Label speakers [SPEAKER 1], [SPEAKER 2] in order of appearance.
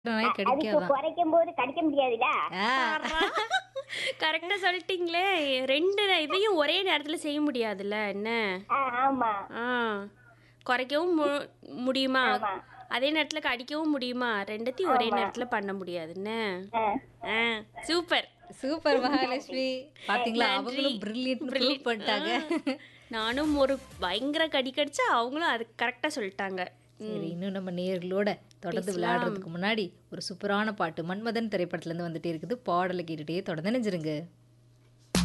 [SPEAKER 1] அதுக்கு
[SPEAKER 2] கிடைக்காதான்
[SPEAKER 1] குறைக்கும் போது கடிக்க முடியாதுல்ல
[SPEAKER 2] ஆ,
[SPEAKER 3] கரெக்டா சொல்லிட்டீங்களே ரெண்டு இதையும் ஒரே நேரத்துல செய்ய முடியாதுல்ல என்ன
[SPEAKER 1] ஆ, ஆமா
[SPEAKER 3] ஆ குறைக்கவும் மு- முடியுமா
[SPEAKER 1] ஆமா.
[SPEAKER 3] அதே நேரத்துல கடிக்கவும் முடியுமா ரெண்டத்தையும் ஒரே நேரத்துல பண்ண முடியாது என்ன
[SPEAKER 1] ஆ.
[SPEAKER 3] ஆ சூப்பர்
[SPEAKER 2] சூப்பர் மகாலட்சுமி பாத்தீங்களா
[SPEAKER 3] நன்றி.
[SPEAKER 2] அவங்களும் பிரில்லியன்ட் ப்ரூவ்
[SPEAKER 3] Brilliant.
[SPEAKER 2] பண்ணிட்டாங்க
[SPEAKER 3] ஆ, நானும் ஒரு பயங்கர கடி கடிச்சா அவங்களும் அது கரெக்டா சொல்லிட்டாங்க
[SPEAKER 2] சரி இன்னும் நம்ம நேர்களோட தொடர்ந்து விளையாடுறதுக்கு முன்னாடி ஒரு சூப்பரான பாட்டு மன்மதன் திரைப்படத்துல இருந்து வந்துட்டே இருக்குது பாடலை கேட்டுட்டே தொடர்ந்து நினைஞ்சிருங்க